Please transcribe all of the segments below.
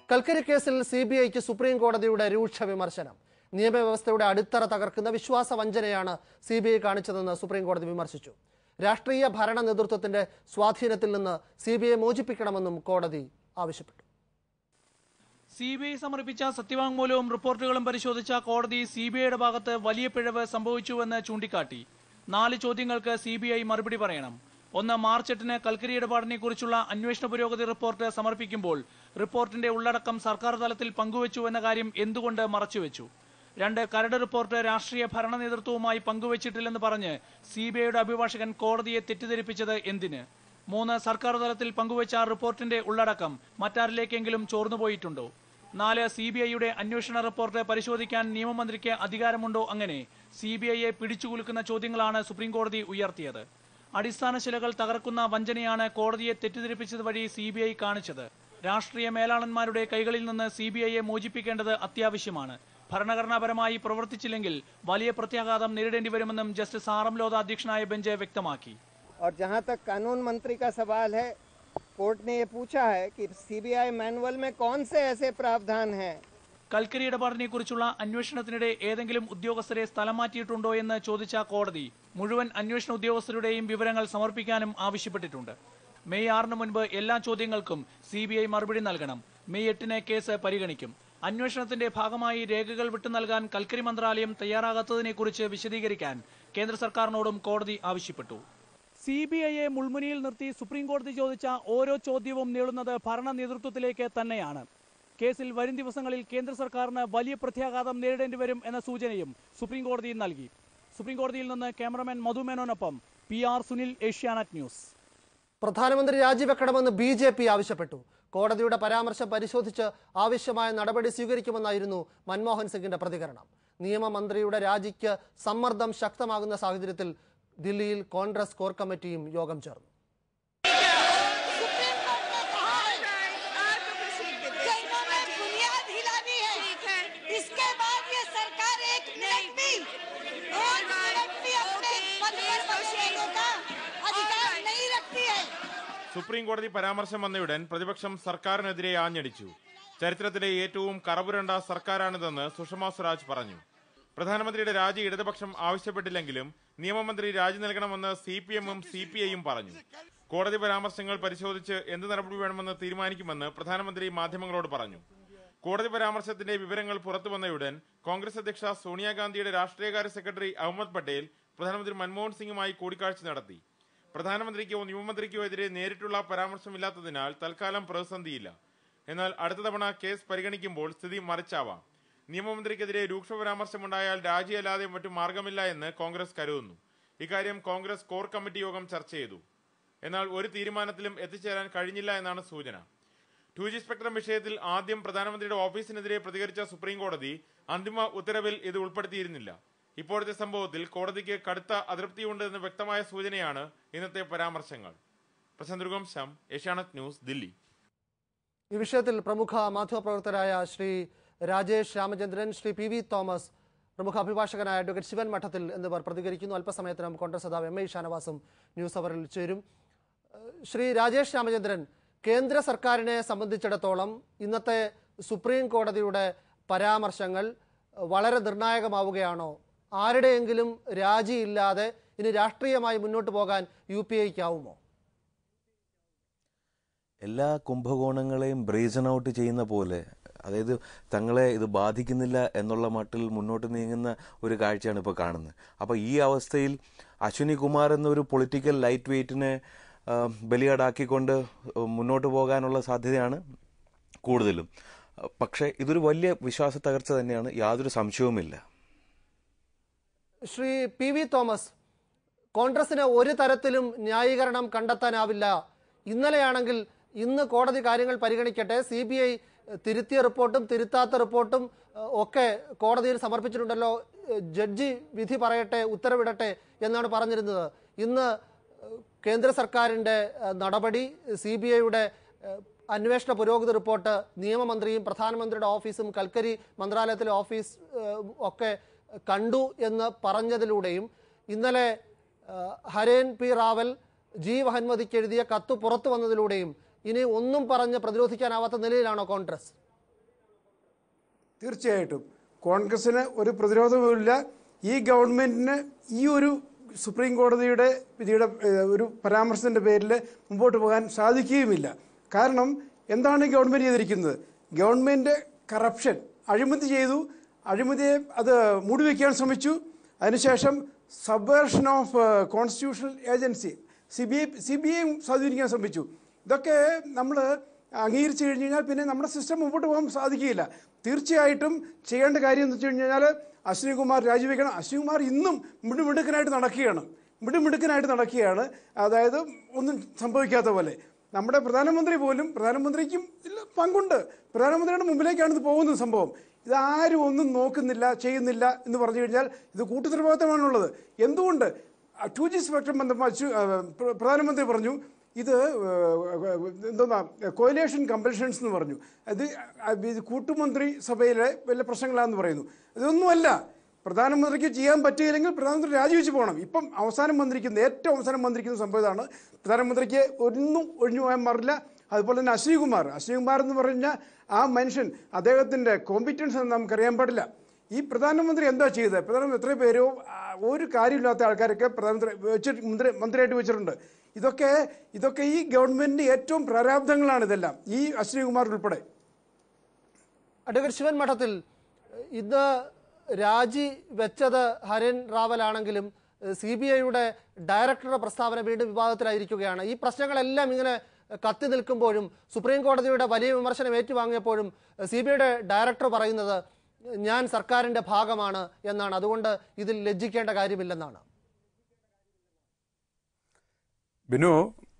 കൽക്കരി കേസിൽ C B ഐക്ക് സുപ്രീം കോടതിയുടെ രൂക്ഷ വിമർശനം നിയമവ്യവസ്ഥയുടെ അടിത്തറ തകർക്കുന്ന വിശ്വാസ വഞ്ചനയാണ് സി ബി ഐ കാണിച്ചതെന്ന് സുപ്രീം കോടതി വിമർശിച്ചു രാഷ്ട്രീയ ഭരണ നേതൃത്വത്തിന്റെ സ്വാധീനത്തിൽ നിന്ന് സി ബി ഐ മോചിപ്പിക്കണമെന്നും കോടതി ആവശ്യപ്പെട്ടു സി ബി ഐ സമർപ്പിച്ച സത്യവാങ്മൂലവും റിപ്പോർട്ടുകളും പരിശോധിച്ച കോടതി സി ബി ഐയുടെ ഭാഗത്ത് വലിയ പിഴവ് സംഭവിച്ചുവെന്ന് ചൂണ്ടിക്കാട്ടി നാല് ചോദ്യങ്ങൾക്ക് സി ബി ഐ മറുപടി പറയണം ഒന്ന് മാർച്ച് എട്ടിന് കൽക്കരി ഇടപാടിനെ കുറിച്ചുള്ള അന്വേഷണ പുരോഗതി റിപ്പോർട്ട് സമർപ്പിക്കുമ്പോൾ റിപ്പോർട്ടിന്റെ ഉള്ളടക്കം സർക്കാർ തലത്തിൽ പങ്കുവച്ചു എന്ന കാര്യം എന്തുകൊണ്ട് മറച്ചുവെച്ചു രണ്ട് കരട് റിപ്പോർട്ട് രാഷ്ട്രീയ ഭരണ നേതൃത്വവുമായി പങ്കുവച്ചിട്ടില്ലെന്ന് പറഞ്ഞ് സി ബി ഐയുടെ അഭിഭാഷകൻ കോടതിയെ തെറ്റിദ്ധരിപ്പിച്ചത് എന്തിന് മൂന്ന് സർക്കാർ തലത്തിൽ പങ്കുവച്ച റിപ്പോർട്ടിന്റെ ഉള്ളടക്കം മറ്റാരിലേക്കെങ്കിലും ചോർന്നുപോയിട്ടുണ്ടോ നാല് സി ബി ഐയുടെ അന്വേഷണ റിപ്പോർട്ട് പരിശോധിക്കാൻ നിയമമന്ത്രിക്ക് അധികാരമുണ്ടോ അങ്ങനെ സി ബി ഐയെ പിടിച്ചുകുലുക്കുന്ന ചോദ്യങ്ങളാണ് സുപ്രീം കോടതി ഉയർത്തിയത് അടിസ്ഥാന ശിലകൾ തകർക്കുന്ന വഞ്ചനയാണ് കോടതിയെ തെറ്റിദ്ധരിപ്പിച്ചത് വഴി സി ബി ഐ കാണിച്ചത് രാഷ്ട്രീയ മേലാളന്മാരുടെ കൈകളിൽ നിന്ന് സി ബി ഐയെ മോചിപ്പിക്കേണ്ടത് അത്യാവശ്യമാണ് ഭരണഘടനാപരമായി പ്രവർത്തിച്ചില്ലെങ്കിൽ വലിയ പ്രത്യാഘാതം നേരിടേണ്ടി വരുമെന്നും ജസ്റ്റിസ് ആർ എം ലോധ അധ്യക്ഷനായ ബെഞ്ച് വ്യക്തമാക്കി और जहां तक कानून मंत्री का सवाल है कोर्ट ने ये पूछा है कि सीबीआई मैनुअल में कौन से ऐसे प्रावधान हैं കൽക്കരി ഇടപാടിനെ കുറിച്ചുള്ള അന്വേഷണത്തിനിടെ ഏതെങ്കിലും ഉദ്യോഗസ്ഥരെ സ്ഥലം മാറ്റിയിട്ടുണ്ടോ എന്ന് ചോദിച്ച കോടതി മുഴുവൻ അന്വേഷണ ഉദ്യോഗസ്ഥരുടെയും വിവരങ്ങൾ സമർപ്പിക്കാനും ആവശ്യപ്പെട്ടിട്ടുണ്ട് മെയ് ആറിന് മുൻപ് എല്ലാ ചോദ്യങ്ങൾക്കും സി ബി ഐ മറുപടി നൽകണം മെയ് എട്ടിന് കേസ് പരിഗണിക്കും അന്വേഷണത്തിന്റെ ഭാഗമായി രേഖകൾ വിട്ടു നൽകാൻ കൽക്കരി മന്ത്രാലയം തയ്യാറാകാത്തതിനെക്കുറിച്ച് വിശദീകരിക്കാൻ കേന്ദ്ര സർക്കാരിനോടും കോടതി ആവശ്യപ്പെട്ടു സി ബി ഐയെ മുൾമുനയിൽ നിർത്തി സുപ്രീം കോടതി ചോദിച്ച ഓരോ ചോദ്യവും നീളുന്നത് ഭരണ നേതൃത്വത്തിലേക്ക് തന്നെയാണ് കേസിൽ വരും ദിവസങ്ങളിൽ കേന്ദ്ര സർക്കാരിന് വലിയ പ്രത്യാഘാതം നേരിടേണ്ടി വരും എന്ന സൂചനയും സുപ്രീം കോടതി നൽകി സുപ്രീം കോടതിയിൽ നിന്ന് ക്യാമറമാൻ മധുമേനോനൊപ്പം P R Sunil Asianet news പ്രധാനമന്ത്രി രാജിവെക്കണമെന്ന് ബി ജെ പി ആവശ്യപ്പെട്ടു കോടതിയുടെ പരാമർശം പരിശോധിച്ച് ആവശ്യമായ നടപടി സ്വീകരിക്കുമെന്നായിരുന്നു മൻമോഹൻ സിംഗിന്റെ പ്രതികരണം നിയമമന്ത്രിയുടെ രാജിക്ക് സമ്മർദ്ദം ശക്തമാകുന്ന സാഹചര്യത്തിൽ ദില്ലിയിൽ കോൺഗ്രസ് കോർ കമ്മിറ്റിയും യോഗം ചേർന്നു सुप्रीम कोर्ट ने कहा है कि इन्होंने बुनियाद हिलानी है इसके बाद ये सरकार एक मिनट भी एक मिनट भी अपने पद पर बने रहने का अधिकार नहीं रखती है സുപ്രീം കോടതി പരാമർശം വന്നയുടൻ പ്രതിപക്ഷം സർക്കാരിനെതിരെ ആഞ്ഞടിച്ചു ചരിത്രത്തിലെ ഏറ്റവും കറപുരണ്ട സർക്കാരാണിതെന്ന് സുഷമ സ്വരാജ് പറഞ്ഞു പ്രധാനമന്ത്രിയുടെ രാജി ഇടതുപക്ഷം ആവശ്യപ്പെട്ടില്ലെങ്കിലും നിയമമന്ത്രി രാജി നൽകണമെന്ന് സി പി എമ്മും സി പി ഐയും പറഞ്ഞു കോടതി പരാമർശങ്ങൾ പരിശോധിച്ച് എന്ത് നടപടി വേണമെന്ന് തീരുമാനിക്കുമെന്ന് പ്രധാനമന്ത്രി മാധ്യമങ്ങളോട് പറഞ്ഞു കോടതി പരാമർശത്തിന്റെ വിവരങ്ങൾ പുറത്തു വന്നയുടൻ കോൺഗ്രസ് അധ്യക്ഷ സോണിയാഗാന്ധിയുടെ രാഷ്ട്രീയകാര്യ സെക്രട്ടറി അഹമ്മദ് പട്ടേൽ പ്രധാനമന്ത്രി മൻമോഹൻ സിംഗുമായി കൂടിക്കാഴ്ച നടത്തി പ്രധാനമന്ത്രിക്കോ നിയമമന്ത്രിക്കോ എതിരെ നേരിട്ടുള്ള പരാമർശമില്ലാത്തതിനാൽ തൽക്കാലം പ്രതിസന്ധിയില്ല എന്നാൽ അടുത്ത തവണ കേസ് പരിഗണിക്കുമ്പോൾ സ്ഥിതി മറിച്ചാവാം നിയമമന്ത്രിക്കെതിരെ രൂക്ഷ പരാമർശമുണ്ടായാൽ രാജിയല്ലാതെ മറ്റു മാർഗമില്ല എന്ന് കോൺഗ്രസ് കരുതുന്നു ഇക്കാര്യം കോൺഗ്രസ് കോർ കമ്മിറ്റി യോഗം ചർച്ച ചെയ്തു എന്നാൽ ഒരു തീരുമാനത്തിലും എത്തിച്ചേരാൻ കഴിഞ്ഞില്ല എന്നാണ് സൂചന ടു ജി സ്പെക്ട്രം വിഷയത്തിൽ ആദ്യം പ്രധാനമന്ത്രിയുടെ ഓഫീസിനെതിരെ പ്രതികരിച്ച സുപ്രീം കോടതി അന്തിമ ഉത്തരവിൽ ഇത് ഉൾപ്പെടുത്തിയിരുന്നില്ല ഇപ്പോഴത്തെ സംഭവത്തിൽ കോടതിക്ക് കടുത്ത അതൃപ്തിയുണ്ട് എന്ന് വ്യക്തമായ സൂചനയാണ് ഇന്നത്തെ പരാമർശങ്ങൾ പ്രശാന്ത് ശം ഏഷ്യാനെറ്റ് ന്യൂസ് ദില്ലി ഈ വിഷയത്തിൽ പ്രമുഖ മാധ്യമപ്രവർത്തകരായ Shri Rajesh Ramachandran Shri P V Thomas പ്രമുഖ അഭിഭാഷകനായ അഡ്വക്കേറ്റ് ശിവൻ മഠത്തിൽ എന്നിവർ പ്രതികരിക്കുന്നു അല്പസമയത്തിനും കോൺഗ്രസ് നേതാവ് എം ഐ ഷാനവാസും ന്യൂസ് അവറിൽ ചേരും ഏഹ് ശ്രീ രാജേഷ് രാമചന്ദ്രൻ കേന്ദ്ര സർക്കാരിനെ സംബന്ധിച്ചിടത്തോളം ഇന്നത്തെ സുപ്രീം കോടതിയുടെ പരാമർശങ്ങൾ വളരെ നിർണായകമാവുകയാണോ ആരുടെയെങ്കിലും രാജിയില്ലാതെ ഇനി രാഷ്ട്രീയമായി മുന്നോട്ട് പോകാൻ യു പി ഐക്കാവുമോ എല്ലാ കുംഭകോണങ്ങളെയും ബ്രേസൺ ഔട്ട് ചെയ്യുന്ന പോലെ അതായത് തങ്ങളെ ഇത് ബാധിക്കുന്നില്ല എന്നുള്ള മട്ടിൽ മുന്നോട്ട് നീങ്ങുന്ന ഒരു കാഴ്ചയാണ് ഇപ്പോൾ കാണുന്നത് അപ്പോൾ ഈ അവസ്ഥയിൽ അശ്വിനി കുമാർ എന്നൊരു പൊളിറ്റിക്കൽ ലൈറ്റ് വെയ്റ്റിനെ ആ, ബലിയാടാക്കിക്കൊണ്ട് മുന്നോട്ട് പോകാനുള്ള സാധ്യതയാണ് കൂടുതലും പക്ഷേ ഇതൊരു വലിയ വിശ്വാസ തകർച്ച തന്നെയാണ് യാതൊരു സംശയവുമില്ല ശ്രീ പി വി തോമസ് കോൺഗ്രസിന് ഒരു തരത്തിലും ന്യായീകരണം കണ്ടെത്താനാവില്ല ഇന്നലെയാണെങ്കിൽ ഇന്ന് കോടതി കാര്യങ്ങൾ പരിഗണിക്കട്ടെ സി ബി ഐ തിരുത്തിയ റിപ്പോർട്ടും തിരുത്താത്ത റിപ്പോർട്ടും ഏഹ്, ഒക്കെ കോടതിയിൽ സമർപ്പിച്ചിട്ടുണ്ടല്ലോ ഏഹ്, ജഡ്ജി വിധി പറയട്ടെ ഉത്തരവിടട്ടെ എന്നാണ് പറഞ്ഞിരുന്നത് ഇന്ന് ഏഹ്, കേന്ദ്ര സർക്കാരിൻ്റെ ഏഹ്, നടപടി സി ബി ഐയുടെ അന്വേഷണ പുരോഗതി റിപ്പോർട്ട് നിയമമന്ത്രിയും പ്രധാനമന്ത്രിയുടെ ഓഫീസും കൽക്കരി മന്ത്രാലയത്തിലെ ഓഫീസ് ഏഹ്, ഒക്കെ കണ്ടു എന്ന് പറഞ്ഞതിലൂടെയും ഇന്നലെ ഏഹ്, ഹരേൻ പി റാവൽ ജി വഹൻമതിക്ക് എഴുതിയ കത്ത് പുറത്തു വന്നതിലൂടെയും ഇനി ഒന്നും പറഞ്ഞ് പ്രതിരോധിക്കാനാവാത്ത നിലയിലാണോ കോൺഗ്രസ് തീർച്ചയായിട്ടും കോൺഗ്രസിന് ഒരു പ്രതിരോധവുമില്ല ഈ ഗവൺമെന്റിന് ഈ ഒരു സുപ്രീം കോടതിയുടെ വിധിയുടെ ഏഹ്, ഒരു പരാമർശത്തിന്റെ പേരിൽ മുമ്പോട്ട് പോകാൻ സാധിക്കുകയുമില്ല കാരണം എന്താണ് ഈ ഗവൺമെന്റ് ചെയ്തിരിക്കുന്നത് ഗവൺമെന്റ് കറപ്ഷൻ അഴിമതി ചെയ്തു അഴിമതിയെ അത് മൂടിവെക്കാൻ ശ്രമിച്ചു അതിനുശേഷം subversion of constitutional agency C B I C B ഐയും സ്വാധീനിക്കാൻ ശ്രമിച്ചു ഇതൊക്കെ നമ്മൾ അംഗീകരിച്ചു കഴിഞ്ഞ് കഴിഞ്ഞാൽ പിന്നെ നമ്മുടെ സിസ്റ്റം മുമ്പോട്ട് പോകാൻ സാധിക്കുകയില്ല തീർച്ചയായിട്ടും ചെയ്യേണ്ട കാര്യം എന്ന് വെച്ച് കഴിഞ്ഞാൽ അശ്വിനി കുമാർ രാജിവെക്കണം അശ്വിനി കുമാർ ഇന്നും മിടുമിടുക്കനായിട്ട് നടക്കുകയാണ് മിടുമിടുക്കനായിട്ട് നടക്കുകയാണ് അതായത് ഒന്നും സംഭവിക്കാത്ത പോലെ നമ്മുടെ പ്രധാനമന്ത്രി പോലും പ്രധാനമന്ത്രിക്കും ഇല്ല പങ്കുണ്ട് പ്രധാനമന്ത്രിയുടെ മുമ്പിലേക്കാണ് ഇത് പോകുന്നത് സംഭവം ഇതാരും ഒന്നും നോക്കുന്നില്ല ചെയ്യുന്നില്ല എന്ന് പറഞ്ഞു കഴിഞ്ഞാൽ ഇത് കൂട്ടുത്തരവാദിത്തമാണുള്ളത് എന്തുകൊണ്ട് ടു ജി സ്പെക്ട്രം ബന്ധപ്പെട്ട് പ്രധാനമന്ത്രി പറഞ്ഞു ഇത് എന്തോന്നാ കോയിലേഷൻ കമ്പൽഷൻസ് എന്ന് പറഞ്ഞു അത് ഇത് കൂട്ടുമന്ത്രി സഭയിലെ വലിയ പ്രശ്നങ്ങളാണെന്ന് പറയുന്നു ഇതൊന്നുമല്ല പ്രധാനമന്ത്രിക്ക് ചെയ്യാൻ പറ്റുകയില്ലെങ്കിൽ പ്രധാനമന്ത്രി രാജിവെച്ച് പോകണം ഇപ്പം അവസാനം വന്നിരിക്കുന്ന ഏറ്റവും അവസാനം വന്നിരിക്കുന്ന സംഭവം ഇതാണ് പ്രധാനമന്ത്രിക്ക് ഒന്നും ഒഴിഞ്ഞു പോകാൻ പാടില്ല അതുപോലെ തന്നെ അശ്വിനി കുമാർ അശ്വിനി കുമാർ എന്ന് പറഞ്ഞാൽ ആ മനുഷ്യൻ അദ്ദേഹത്തിൻ്റെ കോമ്പിറ്റൻസ് എന്ന് നമുക്കറിയാൻ പാടില്ല ഈ പ്രധാനമന്ത്രി എന്താ ചെയ്തത് പ്രധാനമന്ത്രി എത്ര പേരോ ആ, ഒരു കാര്യമില്ലാത്ത ആൾക്കാരൊക്കെ പ്രധാനമന്ത്രി വെച്ചിട്ട് മന്ത്രി മന്ത്രിയായിട്ട് വെച്ചിട്ടുണ്ട് ഇതൊക്കെ ഇതൊക്കെ ഈ ഗവൺമെന്റിന്റെ ഏറ്റവും പ്രാരാബ്ദങ്ങളാണ് ഇതെല്ലാം ഈ അശ്വിനി കുമാർ ഉൾപ്പെടെ അഡ്വക്കേറ്റ് ശിവൻ മഠത്തിൽ ഇന്ന് രാജി വെച്ചത് ഹരൻ റാവലാണെങ്കിലും സി ബി ഐയുടെ ഡയറക്ടറുടെ പ്രസ്താവന വീണ്ടും വിവാദത്തിലായിരിക്കുകയാണ് ഈ പ്രശ്നങ്ങളെല്ലാം ഇങ്ങനെ കത്തി നിൽക്കുമ്പോഴും സുപ്രീം കോടതിയുടെ വലിയ വിമർശനം ഏറ്റുവാങ്ങിയപ്പോഴും സി ബി ഐയുടെ ഡയറക്ടർ പറയുന്നത് ഞാൻ സർക്കാരിന്റെ ഭാഗമാണ് എന്നാണ് അതുകൊണ്ട് ഇതിൽ ലജ്ജിക്കേണ്ട കാര്യമില്ലെന്നാണ് ബിനു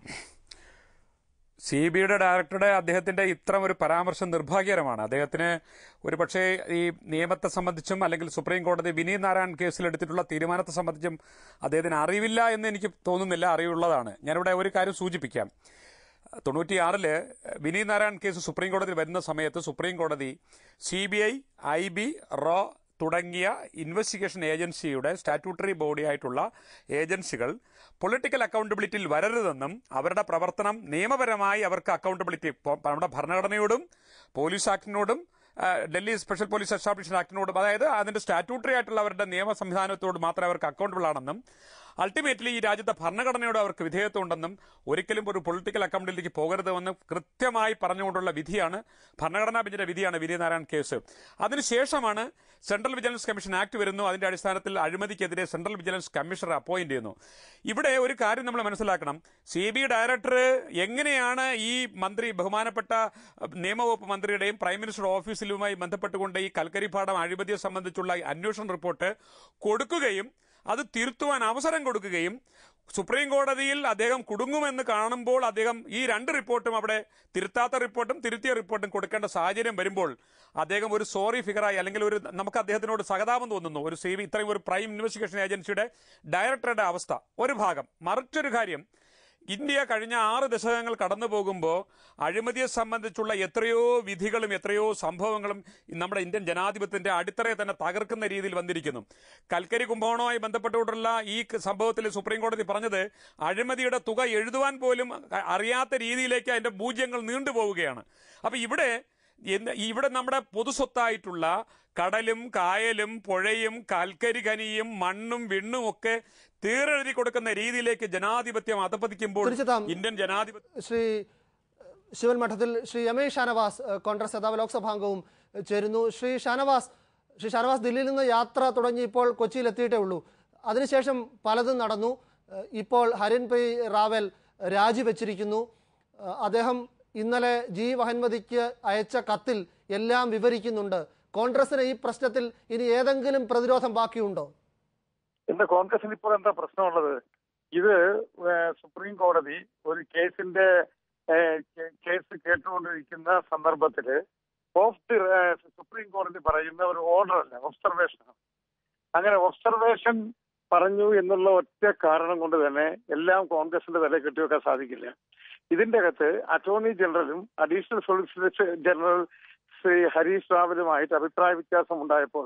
സി ബി ഐയുടെ ഡയറക്ടറുടെ അദ്ദേഹത്തിന്റെ ഇത്തരം ഒരു പരാമർശം നിർഭാഗ്യകരമാണ് അദ്ദേഹത്തിന് ഒരു പക്ഷേ ഈ നിയമത്തെ സംബന്ധിച്ചും അല്ലെങ്കിൽ സുപ്രീം കോടതി വിനീത് നാരായൺ കേസിൽ എടുത്തിട്ടുള്ള തീരുമാനത്തെ സംബന്ധിച്ചും അദ്ദേഹത്തിന് അറിവില്ല എന്ന് എനിക്ക് തോന്നുന്നില്ല അറിവുള്ളതാണ് ഞാനിവിടെ ഒരു കാര്യം സൂചിപ്പിക്കാം തൊണ്ണൂറ്റിയാറില് വിനീത് നാരായൺ കേസ് സുപ്രീം കോടതിയിൽ വരുന്ന സമയത്ത് സുപ്രീം കോടതി C B I I B റോ തുടങ്ങിയ ഇൻവെസ്റ്റിഗേഷൻ ഏജൻസിയുടെ സ്റ്റാറ്റ്യൂട്ടറി ബോഡിയായിട്ടുള്ള ഏജൻസികൾ പൊളിറ്റിക്കൽ അക്കൗണ്ടബിലിറ്റിയിൽ വരരുതെന്നും അവരുടെ പ്രവർത്തനം നിയമപരമായി അവർക്ക് അക്കൗണ്ടബിലിറ്റി ഇപ്പം നമ്മുടെ ഭരണഘടനയോടും പോലീസ് ആക്ടിനോടും ആ, ഡൽഹി സ്പെഷ്യൽ പോലീസ് എസ്റ്റാബ്ലിഷൻ ആക്ടിനോടും അതായത് അതിന്റെ സ്റ്റാറ്റ്യൂട്ടറി ആയിട്ടുള്ള അവരുടെ നിയമ സംവിധാനത്തോട് മാത്രമേ അവർക്ക് അക്കൗണ്ടബിൾ ആണെന്നും അൾട്ടിമേറ്റ്ലി ഈ രാജ്യത്തെ ഭരണഘടനയോട് അവർക്ക് വിധേയത്വം ഉണ്ടെന്നും ഒരിക്കലും ഒരു പൊളിറ്റിക്കൽ അക്കൗണ്ടിലേക്ക് പോകരുതെന്നും കൃത്യമായി പറഞ്ഞുകൊണ്ടുള്ള വിധിയാണ് ഭരണഘടനാ ബെഞ്ചിന്റെ വിധിയാണ് വിനീത് നാരായൺ കേസ് അതിനുശേഷമാണ് സെൻട്രൽ വിജിലൻസ് കമ്മീഷൻ ആക്ട് വരുന്നു അതിന്റെ അടിസ്ഥാനത്തിൽ അഴിമതിക്കെതിരെ സെൻട്രൽ വിജിലൻസ് കമ്മീഷണർ അപ്പോയിന്റ് ചെയ്യുന്നു ഇവിടെ ഒരു കാര്യം നമ്മൾ മനസ്സിലാക്കണം സി ബി ഡയറക്ടർ എങ്ങനെയാണ് ഈ മന്ത്രി ബഹുമാനപ്പെട്ട അഹ്, നിയമവകുപ്പ് മന്ത്രിയുടെയും പ്രൈം മിനിസ്റ്റർ ഓഫീസിലുമായി ബന്ധപ്പെട്ടുകൊണ്ട് ഈ കൽക്കരി പാടം അഴിമതിയെ സംബന്ധിച്ചുള്ള ഈ അന്വേഷണ റിപ്പോർട്ട് കൊടുക്കുകയും അത് തിരുത്തുവാൻ അവസരം കൊടുക്കുകയും സുപ്രീം കോടതിയിൽ അദ്ദേഹം കുടുങ്ങുമെന്ന് കാണുമ്പോൾ അദ്ദേഹം ഈ രണ്ട് റിപ്പോർട്ടും അവിടെ തിരുത്താത്ത റിപ്പോർട്ടും തിരുത്തിയ റിപ്പോർട്ടും കൊടുക്കേണ്ട സാഹചര്യം വരുമ്പോൾ അദ്ദേഹം ഒരു സോറി ഫിഗറായി അല്ലെങ്കിൽ ഒരു നമുക്ക് അദ്ദേഹത്തിനോട് സഹതാപം തോന്നുന്നു ഒരു സി ഇത്രയും ഒരു പ്രൈം ഇൻവെസ്റ്റിഗേഷൻ ഏജൻസിയുടെ ഡയറക്ടറുടെ അവസ്ഥ ഒരു ഭാഗം മറിച്ചൊരു കാര്യം ഇന്ത്യ കഴിഞ്ഞ ആറ് ദശകങ്ങൾ കടന്നു പോകുമ്പോൾ അഴിമതിയെ സംബന്ധിച്ചുള്ള എത്രയോ വിധികളും എത്രയോ സംഭവങ്ങളും നമ്മുടെ ഇന്ത്യൻ ജനാധിപത്യത്തിന്റെ അടിത്തറയെ തന്നെ തകർക്കുന്ന രീതിയിൽ വന്നിരിക്കുന്നു കൽക്കരി കുംഭകോണവുമായി ബന്ധപ്പെട്ടുകൊണ്ടുള്ള ഈ ക- സംഭവത്തിൽ സുപ്രീം കോടതി പറഞ്ഞത് അഴിമതിയുടെ തുക എഴുതുവാൻ പോലും അ- അറിയാത്ത രീതിയിലേക്ക് അതിന്റെ പൂജ്യങ്ങൾ നീണ്ടുപോവുകയാണ് അപ്പൊ ഇവിടെ എന്ത് ഇവിടെ നമ്മുടെ പൊതുസ്വത്തായിട്ടുള്ള കടലും കായലും പുഴയും കൽക്കരി ഖനിയും മണ്ണും വിണ്ണും ഒക്കെ തീരെഴുതി കൊടുക്കുന്ന രീതിയിലേക്ക് ജനാധിപത്യം അധപതിക്കുമ്പോൾ തിരിച്ചെത്താം. ഇന്ത്യൻ ജനാധിപത്യം ശ്രീ ശിവൻ മഠത്തിൽ ശ്രീ രമേശ് ഷാനവാസ് ഏഹ്, കോൺഗ്രസ് നേതാവ് ലോക്സഭാംഗവും ഏഹ്, ചേരുന്നു ശ്രീ ഷാനവാസ് ശ്രീ ഷാനവാസ് ദില്ലിയിൽ നിന്ന് യാത്ര തുടങ്ങി ഇപ്പോൾ കൊച്ചിയിൽ എത്തിയിട്ടേ ഉള്ളൂ അതിനുശേഷം പലതും നടന്നു ഏഹ്, ഇപ്പോൾ ഹരിൻ പൈ റാവൽ രാജിവെച്ചിരിക്കുന്നു ഏഹ്, അദ്ദേഹം ഇന്നലെ ജി വഹൻമതിക്ക് അയച്ച കത്തിൽ എല്ലാം വിവരിക്കുന്നുണ്ട് കോൺഗ്രസിന് ഈ പ്രശ്നത്തിൽ ഇനി ഏതെങ്കിലും പ്രതിരോധം ബാക്കിയുണ്ടോ ഇന്ന് കോൺഗ്രസിന് ഇപ്പോൾ എന്താ പ്രശ്നമുള്ളത് ഇത് ഏഹ്, സുപ്രീം കോടതി ഒരു കേസിന്റെ ഏഹ്, കേ- കേസ് കേട്ടുകൊണ്ടിരിക്കുന്ന സന്ദർഭത്തില് ഓഫ് ദി ഏഹ്, സുപ്രീം കോടതി പറയുന്ന ഒരു ഓർഡർ അല്ല ഒബ്സർവേഷൻ അങ്ങനെ ഒബ്സർവേഷൻ പറഞ്ഞു എന്നുള്ള ഒറ്റ കാരണം കൊണ്ട് തന്നെ എല്ലാം കോൺഗ്രസിന്റെ വില കെട്ടിവെക്കാൻ സാധിക്കില്ല ഇതിന്റെ അകത്ത് അറ്റോർണി ജനറലും additional solicitor general Shri Harish റാവലുമായിട്ട് അഭിപ്രായ വ്യത്യാസം ഉണ്ടായപ്പോൾ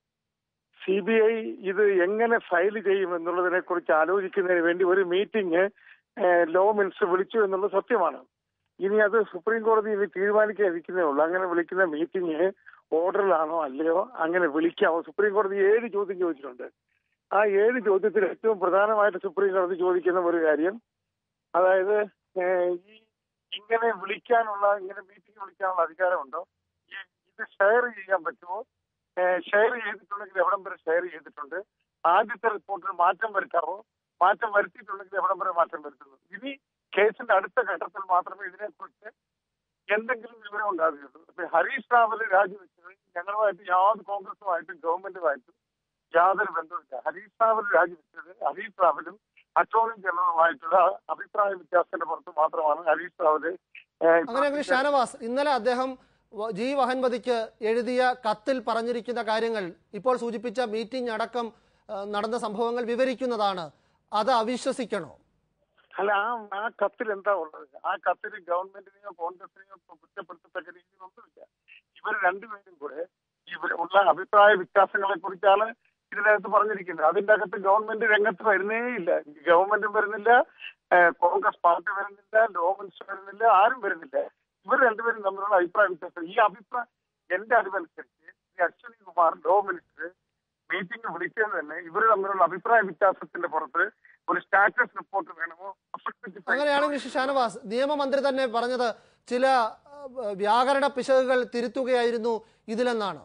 സി ബി ഐ ഇത് എങ്ങനെ ഫയൽ ചെയ്യും എന്നുള്ളതിനെ കുറിച്ച് ആലോചിക്കുന്നതിന് വേണ്ടി ഒരു മീറ്റിംഗ് ലോ മിനിസ്റ്റർ വിളിച്ചു എന്നുള്ളത് സത്യമാണ് ഇനി അത് സുപ്രീം കോടതി ഇനി തീരുമാനിക്കാതിരിക്കുന്നേ ഉള്ളൂ അങ്ങനെ വിളിക്കുന്ന മീറ്റിംഗ് ഓർഡറിലാണോ അല്ലയോ അങ്ങനെ വിളിക്കാമോ സുപ്രീം കോടതി ഏഴ് ചോദ്യം ചോദിച്ചിട്ടുണ്ട് ആ ഏഴ് ചോദ്യത്തിൽ ഏറ്റവും പ്രധാനമായിട്ട് സുപ്രീം കോടതി ചോദിക്കുന്ന ഒരു കാര്യം അതായത് ഏഹ്, ഈ ഇങ്ങനെ വിളിക്കാനുള്ള ഇങ്ങനെ മീറ്റിംഗ് വിളിക്കാനുള്ള അധികാരമുണ്ടോ ഈ ഇത് ഷെയർ ചെയ്യാൻ പറ്റുമോ ഷെയർ ചെയ്തിട്ടുണ്ടെങ്കിൽ എവിടം വരെ ഷെയർ ചെയ്തിട്ടുണ്ട് ആദ്യത്തെ റിപ്പോർട്ടിൽ മാറ്റം വരുത്താമോ മാറ്റം വരുത്തിയിട്ടുണ്ടെങ്കിൽ എവിടം വരെ മാറ്റം വരുത്തുന്നു ഇനി കേസിന്റെ അടുത്ത ഘട്ടത്തിൽ മാത്രമേ ഇതിനെക്കുറിച്ച് എന്തെങ്കിലും വിവരം ഉണ്ടാകുകയുള്ളൂ ഇപ്പൊ ഹരീഷ് റാവല് രാജിവെച്ചത് ഞങ്ങളുമായിട്ട് യാതൊരു കോൺഗ്രസുമായിട്ടും ഗവൺമെന്റുമായിട്ടും യാതൊരു ബന്ധവുമില്ല ഹരീഷ് റാവൽ രാജിവെച്ചത് ഹരീഷ് റാവലും അറ്റോർണി ജനറലുമായിട്ടുള്ള അഭിപ്രായ വ്യത്യാസത്തിന്റെ പുറത്ത് മാത്രമാണ് ഹരീഷ് റാവല് ഏഹ്, അങ്ങനെയെങ്കിൽ ഷാനവാസ് ഇന്നലെ അദ്ദേഹം വ- ജി വഹൻപതിക്ക് എഴുതിയ കത്തിൽ പറഞ്ഞിരിക്കുന്ന കാര്യങ്ങൾ ഇപ്പോൾ സൂചിപ്പിച്ച മീറ്റിംഗ് അടക്കം ആ, നടന്ന സംഭവങ്ങൾ വിവരിക്കുന്നതാണ് അത് അവിശ്വസിക്കണോ അല്ല ആ ആ കത്തിൽ എന്താ ഉള്ളത് ആ കത്തിൽ ഗവൺമെന്റിനെയോ കോൺഗ്രസിനെയോ കുറ്റപ്പെടുത്തത്തക്ക രീതിയിലൊന്നുമില്ല ഇവർ രണ്ടുപേരും കൂടെ ഇവർ ഉള്ള അഭിപ്രായ വ്യത്യാസങ്ങളെ കുറിച്ചാണ് ഇതിനകത്ത് പറഞ്ഞിരിക്കുന്നത് അതിന്റെ അകത്ത് ഗവൺമെന്റ് രംഗത്ത് വരുന്നേ ഇല്ല ഗവൺമെന്റും വരുന്നില്ല ഏഹ് കോൺഗ്രസ് പാർട്ടി വരുന്നില്ല ലോ മിനിസ്റ്റർ വരുന്നില്ല ആരും വരുന്നില്ല ഇവർ രണ്ടുപേരും തമ്മിലുള്ള അഭിപ്രായ വ്യത്യാസം ഈ അഭിപ്രായം എന്റെ അറിവനുസരിച്ച് ഈ Ashwani Kumar law minister meeting വിളിച്ചത് തന്നെ ഇവർ തമ്മിലുള്ള അഭിപ്രായ വ്യത്യാസത്തിന്റെ പുറത്ത് ഒരു സ്റ്റാറ്റസ് റിപ്പോർട്ട് വേണമോ affected അങ്ങനെയാണെങ്കിൽ ശ്രീ ഷാനവാസ് നിയമമന്ത്രി തന്നെ പറഞ്ഞത് ചില ആ, വ്യാകരണ പിശകുകൾ തിരുത്തുകയായിരുന്നു ഇതിലെന്നാണ്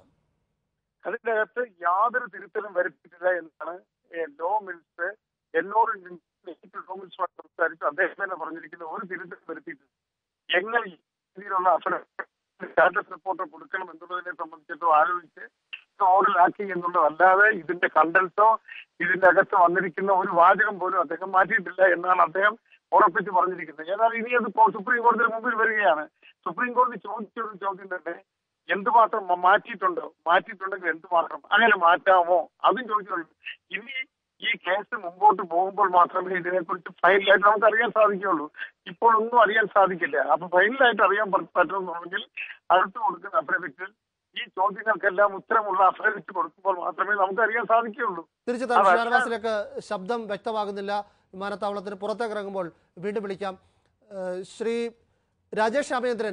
അതിന്റെ അകത്ത് യാതൊരു തിരുത്തലും വരുത്തിയിട്ടില്ല എന്നാണ് ഏ, ലോ മിനിസ്റ്റർ എന്നോട് നേരിട്ട് ലോ മിനിസ്റ്റർ സംസാരിച്ചു അദ്ദേഹം തന്നെ പറഞ്ഞിരിക്കുന്ന ഒരു തിരുത്തലും വരുത്തിയിട്ടില്ല എങ്ങനെ ഈ രീതിയിലുള്ള സ്റ്റാറ്റസ് റിപ്പോർട്ട് കൊടുക്കണം എന്നുള്ളതിനെ സംബന്ധിച്ചിട്ടോ ആലോചിച്ച് ഓർഡറിലാക്കി എന്നുള്ളതല്ലാതെ ഇതിന്റെ കണ്ടൻസോ ഇതിന്റെ അകത്ത് വന്നിരിക്കുന്ന ഒരു വാചകം പോലും അദ്ദേഹം മാറ്റിയിട്ടില്ല എന്നാണ് അദ്ദേഹം ഉറപ്പിച്ച് പറഞ്ഞിരിക്കുന്നത് എന്നാൽ ഇനി അത് ഇപ്പോൾ സുപ്രീം കോടതിയുടെ മുമ്പിൽ വരികയാണ് സുപ്രീം കോടതി ചോദിച്ചൊരു ചോദ്യം തന്നെ എന്തുമാത്രം മ- മാറ്റിയിട്ടുണ്ടോ മാറ്റിയിട്ടുണ്ടെങ്കിൽ എന്തുമാത്രം അങ്ങനെ മാറ്റാമോ അതും ചോദിച്ചിട്ടുണ്ട് ഇനി ഈ കേസ് മുമ്പോട്ട് പോകുമ്പോൾ മാത്രമേ ഇതിനെക്കുറിച്ച് ഫൈനലായിട്ട് നമുക്ക് അറിയാൻ സാധിക്കുകയുള്ളൂ ഇപ്പോൾ ഒന്നും അറിയാൻ സാധിക്കില്ല അപ്പൊ ഫൈനലായിട്ട് അറിയാൻ പറ്റ- പറ്റണമെന്നുണ്ടെങ്കിൽ അടുത്ത് കൊടുക്കുന്ന അഫിഡവിറ്റിൽ ഈ ചോദ്യങ്ങൾക്കെല്ലാം ഉത്തരമുള്ള അഫിഡവിറ്റ് കൊടുക്കുമ്പോൾ മാത്രമേ നമുക്ക് അറിയാൻ സാധിക്കുകയുള്ളൂ തിരിച്ചു തരാം അതല്ല- ഷാനവാസിലേക്ക് ശബ്ദം വ്യക്തമാകുന്നില്ല വിമാനത്താവളത്തിന് പുറത്തേക്ക് ഇറങ്ങുമ്പോൾ വീണ്ടും വിളിക്കാം ഏഹ് ശ്രീ രാജേഷ് രാമേന്ദ്രൻ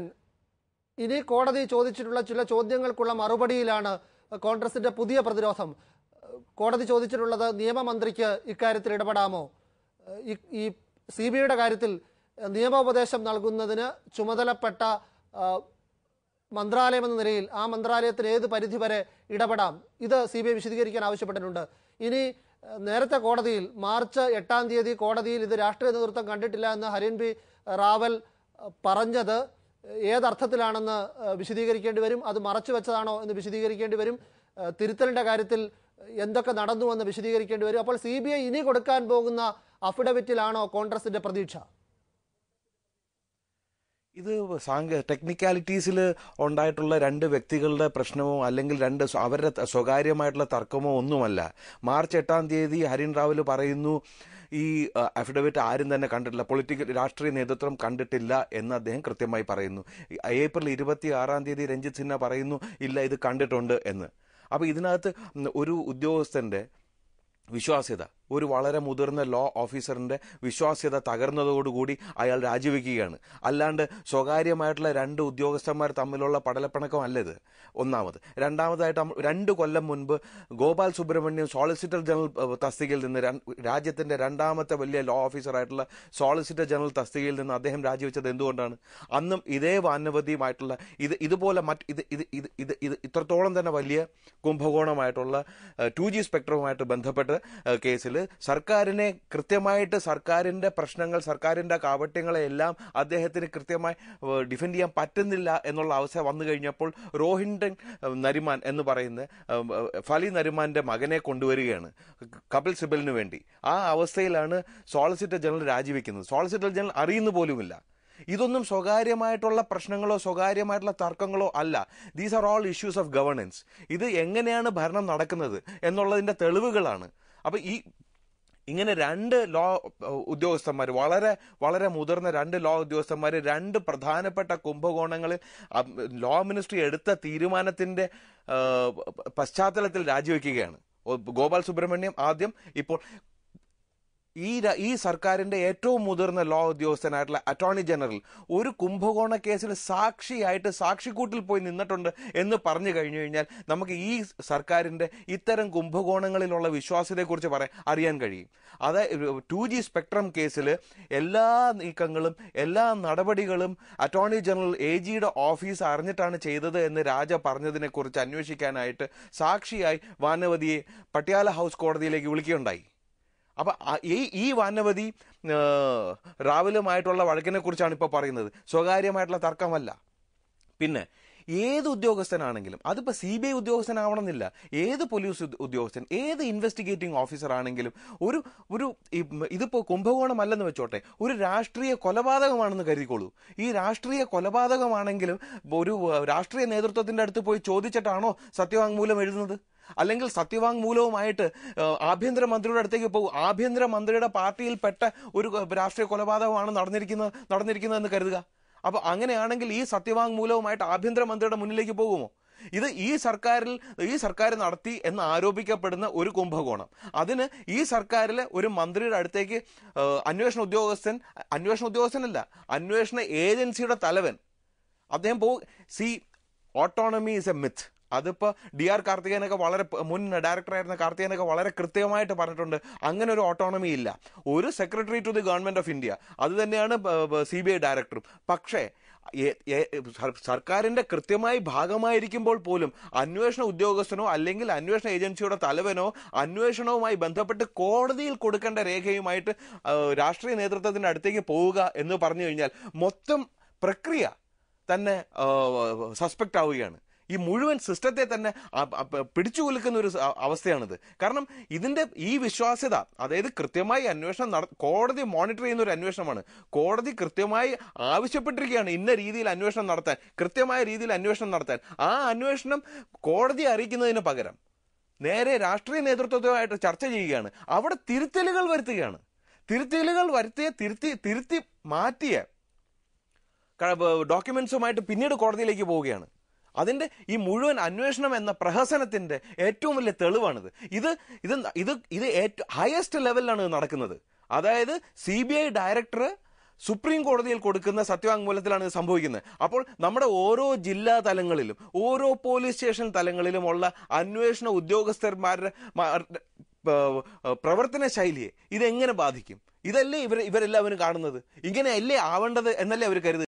ഇനി കോടതി ചോദിച്ചിട്ടുള്ള ചില ചോദ്യങ്ങൾക്കുള്ള മറുപടിയിലാണ് കോൺഗ്രസിന്റെ പുതിയ പ്രതിരോധം ഏഹ് കോടതി ചോദിച്ചിട്ടുള്ളത് നിയമമന്ത്രിക്ക് ഇക്കാര്യത്തിൽ ഇടപെടാമോ ഏഹ് ഈ- ഈ സി ബി ഐയുടെ കാര്യത്തിൽ ഏഹ് നിയമോപദേശം നൽകുന്നതിന് ചുമതലപ്പെട്ട ആഹ് മന്ത്രാലയം എന്ന നിലയിൽ ആ മന്ത്രാലയത്തിന് ഏത് പരിധി വരെ ഇടപെടാം ഇത് സി ബി ഐ വിശദീകരിക്കാൻ ആവശ്യപ്പെട്ടിട്ടുണ്ട് ഇനി ഏഹ്, നേരത്തെ കോടതിയിൽ മാർച്ച് എട്ടാം തീയതി കോടതിയിൽ ഇത് രാഷ്ട്രീയ നേതൃത്വം കണ്ടിട്ടില്ല എന്ന് ഹരിൻ ബി റാവൽ ഏഹ്, പറഞ്ഞത് ഏതർത്ഥത്തിലാണെന്ന് ഏഹ്, വിശദീകരിക്കേണ്ടി വരും അത് മറച്ചു വെച്ചതാണോ എന്ന് വിശദീകരിക്കേണ്ടി വരും ഏഹ്, തിരുത്തലിന്റെ കാര്യത്തിൽ എന്തൊക്കെ നടന്നു എന്ന് വിശദീകരിക്കേണ്ടി വരും അപ്പോൾ സി ബി ഐ ഇനി കൊടുക്കാൻ പോകുന്ന അഫിഡവിറ്റിലാണോ കോൺഗ്രസിന്റെ പ്രതീക്ഷ ഇത് സാങ്ക ടെക്നിക്കാലിറ്റീസിൽ ഉണ്ടായിട്ടുള്ള രണ്ട് വ്യക്തികളുടെ പ്രശ്നമോ അല്ലെങ്കിൽ രണ്ട് സ്വ- അവരുടെ ത- സ്വകാര്യമായിട്ടുള്ള തർക്കമോ ഒന്നുമല്ല മാർച്ച് എട്ടാം തീയതി ഹരിൻ റാവൽ പറയുന്നു ഈ അഫിഡവിറ്റ് ആരും തന്നെ കണ്ടിട്ടില്ല പൊളിറ്റിക്കൽ രാഷ്ട്രീയ നേതൃത്വം കണ്ടിട്ടില്ല എന്ന് അദ്ദേഹം കൃത്യമായി പറയുന്നു ഈ ഏപ്രിൽ ഇരുപത്തി ആറാം തീയതി രഞ്ജിത്ത് സിൻഹ പറയുന്നു ഇല്ല ഇത് കണ്ടിട്ടുണ്ട് എന്ന് അപ്പോൾ ഇതിനകത്ത് ഒരു ഉദ്യോഗസ്ഥന്റെ വിശ്വാസ്യത ഒരു വളരെ മുതിർന്ന ലോ ഓഫീസറിന്റെ വിശ്വാസ്യത തകർന്നതോടുകൂടി അയാൾ രാജിവെക്കുകയാണ് അല്ലാണ്ട് സ്വകാര്യമായിട്ടുള്ള രണ്ട് ഉദ്യോഗസ്ഥന്മാർ തമ്മിലുള്ള പടലപ്പിണക്കമല്ല ഇത് ഒന്നാമത് രണ്ടാമതായിട്ട് അം- രണ്ട് കൊല്ലം മുൻപ് ഗോപാൽ സുബ്രഹ്മണ്യം സോളിസിറ്റർ ജനറൽ ഏഹ്, തസ്തികയിൽ നിന്ന് രൺ- രാജ്യത്തിന്റെ രണ്ടാമത്തെ വലിയ ലോ ഓഫീസറായിട്ടുള്ള സോളിസിറ്റർ ജനറൽ തസ്തികയിൽ നിന്ന് അദ്ദേഹം രാജിവെച്ചത് എന്തുകൊണ്ടാണ് അന്നും ഇതേ വാനവതിയുമായിട്ടുള്ള ഇത് ഇതുപോലെ മറ്റ് ഇത് ഇത് ഇത് ഇത് ഇത് ഇത്രത്തോളം തന്നെ വലിയ കുംഭകോണമായിട്ടുള്ള ടു ജി സ്പെക്ട്രവുമായിട്ട് ബന്ധപ്പെട്ട് ഏഹ്, കേസിൽ സർക്കാരിനെ കൃത്യമായിട്ട് സർക്കാരിന്റെ പ്രശ്നങ്ങൾ സർക്കാരിന്റെ കാപട്യങ്ങളെ എല്ലാം അദ്ദേഹത്തിന് കൃത്യമായി ഏഹ്, ഡിഫെൻഡ് ചെയ്യാൻ പറ്റുന്നില്ല എന്നുള്ള അവസ്ഥ വന്നു കഴിഞ്ഞപ്പോൾ റോഹിൻഡൻ ഏഹ്, നരിമാൻ എന്ന് പറയുന്ന ഏഹ്, ഏഹ്, ഫലി നരിമാന്റെ മകനെ കൊണ്ടുവരികയാണ് കപിൽ സിബലിന് വേണ്ടി ആ അവസ്ഥയിലാണ് സോളിസിറ്റർ ജനറൽ രാജിവെക്കുന്നത് സോളിസിറ്റർ ജനറൽ അറിയുന്നു പോലുമില്ല ഇതൊന്നും സ്വകാര്യമായിട്ടുള്ള പ്രശ്നങ്ങളോ സ്വകാര്യമായിട്ടുള്ള തർക്കങ്ങളോ അല്ല these are all issues of governance ഇത് എങ്ങനെയാണ് ഭരണം നടക്കുന്നത് എന്നുള്ളതിന്റെ തെളിവുകളാണ് അപ്പൊ ഈ ഇങ്ങനെ രണ്ട് ലോ ഉദ്യോഗസ്ഥന്മാർ വളരെ വളരെ മുതിർന്ന രണ്ട് ലോ ഉദ്യോഗസ്ഥന്മാർ രണ്ട് പ്രധാനപ്പെട്ട കുംഭകോണങ്ങളിൽ അം, ലോ മിനിസ്ട്രി എടുത്ത തീരുമാനത്തിന്റെ ആ, പശ്ചാത്തലത്തിൽ രാജിവെക്കുകയാണ് ഒ- ഗോപാൽ സുബ്രഹ്മണ്യം ആദ്യം ഇപ്പോൾ ഈ ര- ഈ സർക്കാരിന്റെ ഏറ്റവും മുതിർന്ന ലോ ഉദ്യോഗസ്ഥനായിട്ടുള്ള അറ്റോർണി ജനറൽ ഒരു കുംഭകോണ കേസിൽ സാക്ഷിയായിട്ട് സാക്ഷിക്കൂട്ടിൽ പോയി നിന്നിട്ടുണ്ട് എന്ന് പറഞ്ഞു കഴിഞ്ഞു കഴിഞ്ഞാൽ നമുക്ക് ഈ സർക്കാരിന്റെ ഇത്തരം കുംഭകോണങ്ങളിലുള്ള വിശ്വാസ്യതയെക്കുറിച്ച് പറയാൻ അറിയാൻ കഴിയും അതായത് ടു ജി സ്പെക്ട്രം കേസിൽ എല്ലാ നീക്കങ്ങളും എല്ലാ നടപടികളും അറ്റോർണി ജനറൽ എ ജിയുടെ ഓഫീസ് അറിഞ്ഞിട്ടാണ് ചെയ്തത് എന്ന് രാജ പറഞ്ഞതിനെ കുറിച്ച് അന്വേഷിക്കാനായിട്ട് സാക്ഷിയായി വാനവതിയെ പട്യാല ഹൗസ് കോടതിയിലേക്ക് വിളിക്കുകയുണ്ടായി അപ്പൊ ആ- ഈ ഈ വാനവതി ആ, റാവലുമായിട്ടുള്ള വഴക്കിനെ കുറിച്ചാണ് ഇപ്പോൾ പറയുന്നത് സ്വകാര്യമായിട്ടുള്ള തർക്കമല്ല പിന്നെ ഏത് ഉദ്യോഗസ്ഥനാണെങ്കിലും അതിപ്പോൾ സി ബി ഐ ഉദ്യോഗസ്ഥനാവണമെന്നില്ല ഏത് പോലീസ് ഉദ്യ- ഉദ്യോഗസ്ഥൻ ഏത് ഇൻവെസ്റ്റിഗേറ്റിംഗ് ഓഫീസർ ആണെങ്കിലും ഒരു ഒരു ഈ- ഇതിപ്പോൾ കുംഭകോണമല്ലെന്ന് വെച്ചോട്ടെ ഒരു രാഷ്ട്രീയ കൊലപാതകമാണെന്ന് കരുതിക്കോളൂ ഈ രാഷ്ട്രീയ കൊലപാതകമാണെങ്കിലും ഒരു ആ, രാഷ്ട്രീയ നേതൃത്വത്തിന്റെ അടുത്ത് പോയി ചോദിച്ചിട്ടാണോ സത്യവാങ്മൂലം എഴുതുന്നത് അല്ലെങ്കിൽ സത്യവാങ്മൂലവുമായിട്ട് ആ, ആഭ്യന്തരമന്ത്രിയുടെ അടുത്തേക്ക് പോകും ആഭ്യന്തരമന്ത്രിയുടെ പാർട്ടിയിൽപ്പെട്ട ഒരു രാഷ്ട്രീയ കൊലപാതകമാണ് നടന്നിരിക്കുന്നത് നടന്നിരിക്കുന്നതെന്ന് കരുതുക അപ്പൊ അങ്ങനെയാണെങ്കിൽ ഈ സത്യവാങ്മൂലവുമായിട്ട് ആഭ്യന്തരമന്ത്രിയുടെ മുന്നിലേക്ക് പോകുമോ ഇത് ഈ സർക്കാരിൽ ഈ സർക്കാർ നടത്തി എന്ന് ആരോപിക്കപ്പെടുന്ന ഒരു കുംഭകോണം അതിന് ഈ സർക്കാരിലെ ഒരു മന്ത്രിയുടെ അടുത്തേക്ക് ആ, അന്വേഷണ ഉദ്യോഗസ്ഥൻ അന്വേഷണ ഉദ്യോഗസ്ഥനല്ല അന്വേഷണ ഏജൻസിയുടെ തലവൻ അദ്ദേഹം പോ സി ഓട്ടോണമി ഇസ് എ മിത്ത് അതിപ്പോ ഡി ആർ കാർത്തികേയനൊക്കെ വളരെ പ- മുൻ ഡയറക്ടറായിരുന്ന കാർത്തികേയനൊക്കെ വളരെ കൃത്യമായിട്ട് പറഞ്ഞിട്ടുണ്ട് അങ്ങനെ ഒരു ഓട്ടോണമി ഇല്ല ഒരു secretary to the government of India അത് തന്നെയാണ് സി ബി ഐ ഡയറക്ടറും പക്ഷേ ഏ- ഏ- സർ- സർക്കാരിന്റെ കൃത്യമായി ഭാഗമായിരിക്കുമ്പോൾ പോലും അന്വേഷണ ഉദ്യോഗസ്ഥനോ അല്ലെങ്കിൽ അന്വേഷണ ഏജൻസിയുടെ തലവനോ അന്വേഷണവുമായി ബന്ധപ്പെട്ട് കോടതിയിൽ കൊടുക്കേണ്ട രേഖയുമായിട്ട് ആ, രാഷ്ട്രീയ നേതൃത്വത്തിന്റെ അടുത്തേക്ക് പോവുക എന്ന് പറഞ്ഞു കഴിഞ്ഞാൽ മൊത്തം പ്രക്രിയ തന്നെ സസ്പെക്ട് ആവുകയാണ് ഈ മുഴുവൻ സിസ്റ്റത്തെ തന്നെ അ- അ- പിടിച്ചു കുലുക്കുന്ന ഒരു സ- അവസ്ഥയാണിത് കാരണം ഇതിന്റെ ഈ വിശ്വാസ്യത അതായത് കൃത്യമായി അന്വേഷണം നട കോടതി മോണിറ്റർ ചെയ്യുന്ന ഒരു അന്വേഷണമാണ് കോടതി കൃത്യമായി ആവശ്യപ്പെട്ടിരിക്കുകയാണ് ഇന്ന രീതിയിൽ അന്വേഷണം നടത്താൻ കൃത്യമായ രീതിയിൽ അന്വേഷണം നടത്താൻ ആ അന്വേഷണം കോടതിയെ അറിയിക്കുന്നതിന് പകരം നേരെ രാഷ്ട്രീയ നേതൃത്വവുമായിട്ട് ചർച്ച ചെയ്യുകയാണ് അവിടെ തിരുത്തലുകൾ വരുത്തുകയാണ് തിരുത്തലുകൾ വരുത്തിയ തിരുത്തി തിരുത്തി മാറ്റിയ ഡോക്യുമെന്റ്സുമായിട്ട് പിന്നീട് കോടതിയിലേക്ക് പോവുകയാണ് അതിന്റെ ഈ മുഴുവൻ അന്വേഷണം എന്ന പ്രഹസനത്തിന്റെ ഏറ്റവും വലിയ തെളിവാണിത് ഇത് ഇത് ഇത് ഇത് ഏറ്റവും ഹയസ്റ്റ് ലെവലിലാണ് ഇത് നടക്കുന്നത് അതായത് C B I director supreme കോടതിയിൽ കൊടുക്കുന്ന സത്യവാങ്മൂലത്തിലാണ് ഇത് സംഭവിക്കുന്നത് അപ്പോൾ നമ്മുടെ ഓരോ ജില്ലാ തലങ്ങളിലും ഓരോ പോലീസ് സ്റ്റേഷൻ തലങ്ങളിലുമുള്ള അന്വേഷണ ഉദ്യോഗസ്ഥന്മാരുടെ മാ- പ- പ്രവർത്തന ശൈലിയെ ഇതെങ്ങനെ ബാധിക്കും ഇതല്ലേ ഇവർ ഇവരെല്ലാവരും കാണുന്നത് ഇങ്ങനെയല്ലേ ആവേണ്ടത് എന്നല്ലേ അവർ കരുതുന്നത്